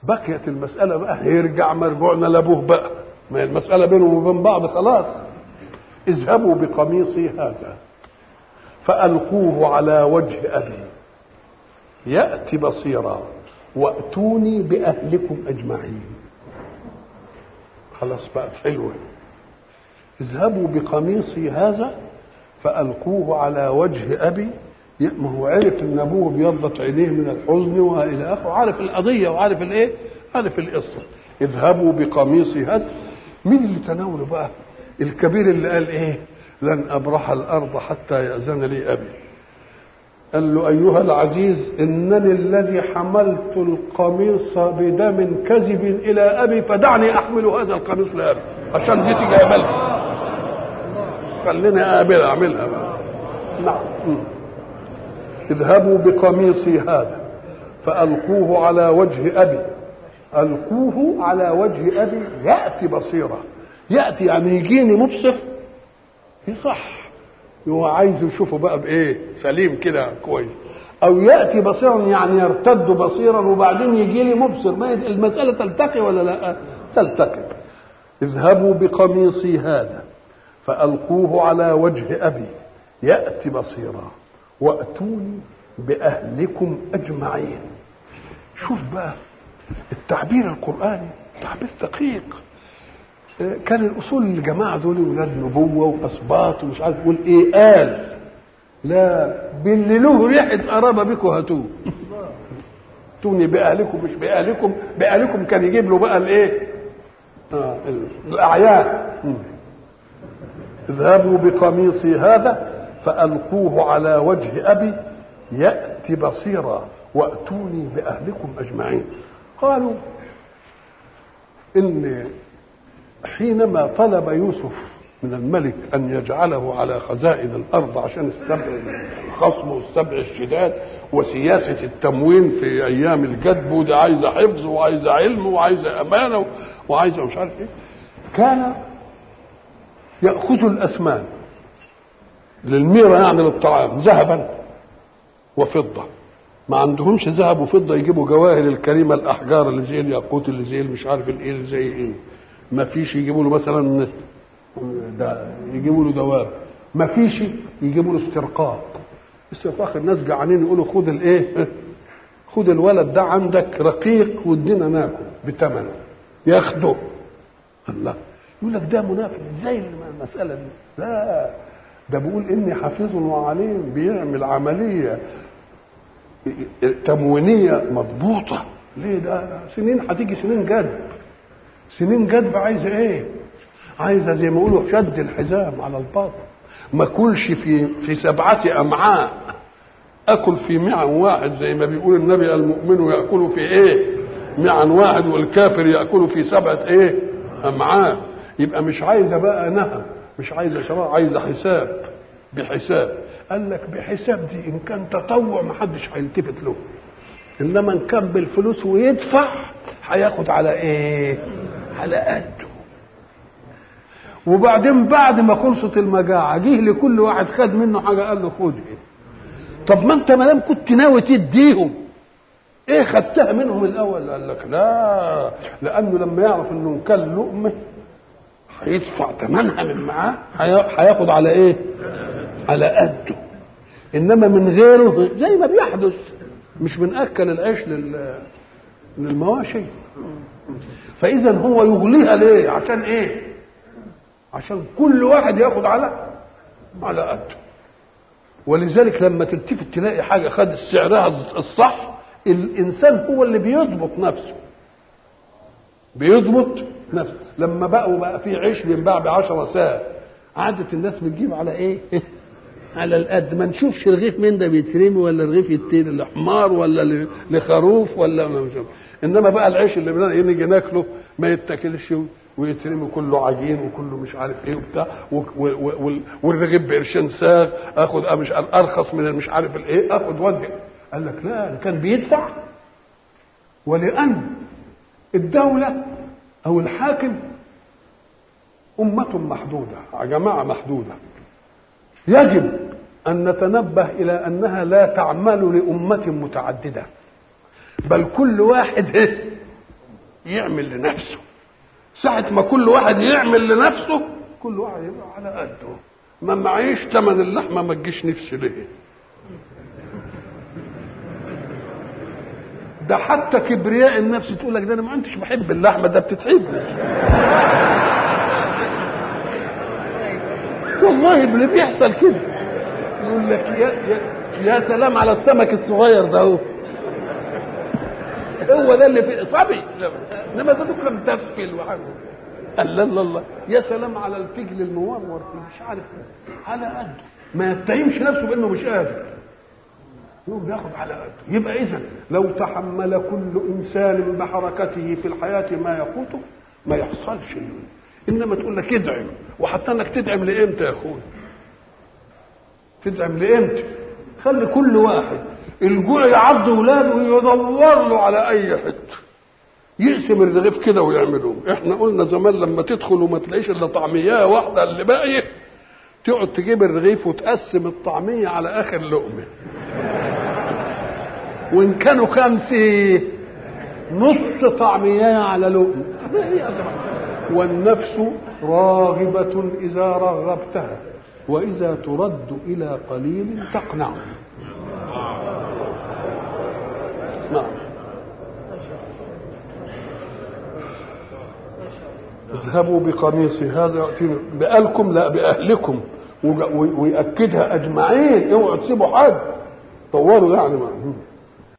بقيت المسألة بقى هيرجع مرجوعنا لأبوه بقى ما هي المسألة بينهم وبين بعض خلاص اذهبوا بقميصي هذا فألقوه على وجه أبي يأتي بصيرا وأتوني بأهلكم أجمعين خلاص بقت حلوة اذهبوا بقميصي هذا فألقوه على وجه أبي ما هو عرف ان ابوه بيضت عينيه من الحزن والى اخره عارف القضيه وعارف الايه عارف القصه اذهبوا بقميصي هذا مين اللي تناوله بقى الكبير اللي قال ايه لن ابرح الارض حتى ياذن لي ابي قال له ايها العزيز انني الذي حملت القميص بدم كذب الى ابي فدعني احمل هذا القميص لابي عشان دي تيجي اقبلها خليني اقابلها اعملها بقى نعم اذهبوا بقميصي هذا فألقوه على وجه أبي ألقوه على وجه أبي يأتي بصيرة يأتي يعني يجيني مبصر يصح هو عايز يشوفه بقى بإيه سليم كده كويس أو يأتي بصيرا يعني يرتد بصيرا وبعدين يجي لي مبصر ما المسألة تلتقي ولا لا تلتقي اذهبوا بقميصي هذا فألقوه على وجه أبي يأتي بصيرا واتوني باهلكم اجمعين شوف بقى التعبير القراني تعبير دقيق كان الاصول الجماعه دول ولاد نبوه واسباط ومش عارف يقول ايه قال لا باللي له ريحه قرابه بكم هاتوه توني باهلكم مش باهلكم باهلكم كان يجيب له بقى الايه آه الاعيان اذهبوا بقميصي هذا فألقوه على وجه أبي يأتي بصيرا وأتوني بأهلكم أجمعين قالوا إن حينما طلب يوسف من الملك أن يجعله على خزائن الأرض عشان السبع الخصم والسبع الشداد وسياسة التموين في أيام الجدب ودي عايزة حفظ وعايزة علم وعايزة أمانة وعايزة مش عارف إيه كان يأخذ الأسمان للميرة يعني للطعام ذهبا وفضة ما عندهمش ذهب وفضة يجيبوا جواهر الكريمة الأحجار اللي زي الياقوت اللي زي مش عارف الايه اللي زي ايه ما فيش يجيبوا له مثلا ده يجيبوا له دواب ما فيش يجيبوا له استرقاق استرقاق الناس جعانين يقولوا خد الايه خد الولد ده عندك رقيق وادينا ناكل بثمنه ياخده الله يقول لك ده منافق ازاي المسألة دي لا ده بيقول اني حفيظ وعليم بيعمل عمليه تموينيه مضبوطه ليه ده سنين هتيجي سنين جدب سنين جدب عايزه ايه عايزه زي ما يقولوا شد الحزام على الباطن ما كلش في في سبعه امعاء اكل في معن واحد زي ما بيقول النبي المؤمن ياكل في ايه معن واحد والكافر ياكل في سبعه ايه امعاء يبقى مش عايزه بقى نهم مش عايزه شراء عايزه حساب بحساب قال لك بحساب دي ان كان تطوع ما حدش هيلتفت له انما ان كان بالفلوس ويدفع هياخد على ايه على قده وبعدين بعد ما خلصت المجاعه جه لكل واحد خد منه حاجه قال له خد ايه طب ما انت ما دام كنت ناوي تديهم ايه خدتها منهم الاول قال لك لا لانه لما يعرف انه كان لقمه هيدفع ثمنها من معاه هياخد على ايه على قده انما من غيره زي ما بيحدث مش بناكل العيش لل للمواشي فاذا هو يغليها ليه عشان ايه عشان كل واحد ياخد على على قده ولذلك لما تلتفت تلاقي حاجه خد سعرها الصح الانسان هو اللي بيضبط نفسه بيضبط نفسه لما بقوا بقى في عيش بينباع ب 10 ساعة عادة الناس بتجيب على ايه؟ على القد ما نشوفش رغيف من ده بيترمي ولا رغيف يتين لحمار ولا لخروف ولا ما مش انما بقى العيش اللي نيجي ناكله ما يتاكلش ويترمي كله عجين وكله مش عارف ايه وبتاع والرغيف بقرشين ساغ اخد مش ارخص من مش عارف الايه اخد ودي قال لك لا كان بيدفع ولان الدوله او الحاكم امه محدوده جماعه محدوده يجب ان نتنبه الى انها لا تعمل لامه متعدده بل كل واحد يعمل لنفسه ساعة ما كل واحد يعمل لنفسه كل واحد يبقى على قده ما معيش ثمن اللحمة ما تجيش نفسي ليه ده حتى كبرياء النفس تقول لك ده انا ما انتش بحب اللحمه ده بتتعبني والله اللي بيحصل كده يقول لك يا, يا, يا سلام على السمك الصغير ده اهو هو ده اللي في صبي انما ده كان متفل وحاجه قال لا لا لا يا سلام على الفجل المورور مش عارف على قده ما يتهمش نفسه بانه مش قادر يقوم بياخد على قده يبقى اذا لو تحمل كل انسان بحركته في الحياه ما يقوته ما يحصلش انما تقول لك ادعم وحتى انك تدعم لامتى يا اخوي تدعم لامتى خلي كل واحد الجوع يعض ولاده ويدور له على اي حته يقسم الرغيف كده ويعملوه احنا قلنا زمان لما تدخل وما تلاقيش الا طعميه واحده اللي باقيه تقعد تجيب الرغيف وتقسم الطعميه على اخر لقمه وان كانوا خمسه نص طعميه على لقمه والنفس راغبة إذا رغبتها وإذا ترد إلى قليل تقنع نعم اذهبوا بقميصي هذا يأتي بأهلكم لا بأهلكم ويأكدها أجمعين اوعوا تسيبوا حد طوروا يعني معهم